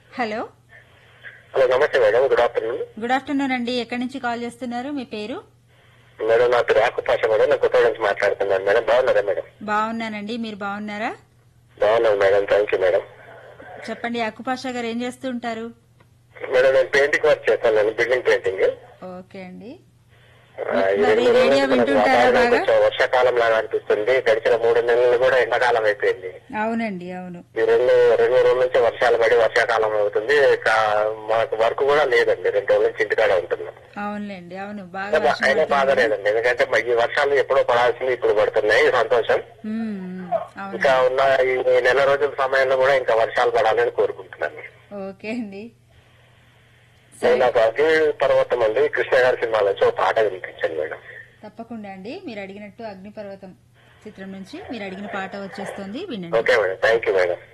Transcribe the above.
Hello hello namaste madam good afternoon good afternoon అండి ఎక్కడి నుంచి కాల్ చేస్తున్నారు మీ పేరు మేడం నా పేరు ఆకుపాష మేడం నేను కొత్త నుంచి మాట్లాడుతున్నాను మేడం బాగున్నారా మేడం బాగున్నానండి మీరు బాగున్నారా బాగున్నాను మేడం థ్యాంక్ యూ మేడం చెప్పండి అక్కుపాషా గారు ఏం చేస్తూ ఉంటారు మేడం నేను పెయింటింగ్ వర్క్ చేస్తాను నేను బిల్డింగ్ పెయింటింగ్ ఓకే అండి ఆ, ఈ మరి రెండు రేడియో రోజులు వింటుంటారా వాతావరణం బాగా? కొంచెం వర్షాకాలం లాగా అనిపిస్తుంది గడిచిన మూడు నెలలు కూడా ఎండాకాలం అయిపోయింది అవునండి అవును ఈ రెండు రెండు రోజుల నుంచి వర్షాలు పడి వర్షాకాలం అవుతుంది కా- మాకు వర్క్ కూడా లేదండి రెండు రోజుల నుంచి ఇంటికాడ ఉంటున్నాం అవునులేండి అవును బాగా వర్షం అయినా బాధ పడుతుంది. లేదండి ఎందుకంటే మ- ఈ వర్షాలు ఎప్పుడో పడాల్సింది ఇప్పుడు పడుతున్నాయి సంతోషం ఉమ్, ఉమ్, అవును ఇంకా ఉన్న ఈ నెల రోజుల సమయంలో కూడా ఇంకా వర్షాలు పడాలని కోరుకుంటున్నాను ఓకే అండి నేను నాకు అగ్ని పర్వతం అండి కృష్ణ గారి సినిమా నుంచి ఒక పాట వినిపించండి మేడం తప్పకుండా అండి మీరు అడిగినట్టు అగ్నిపర్వతం చిత్రం నుంచి మీరు అడిగిన పాట వచ్చేస్తుంది వినండి okay madam thank you madam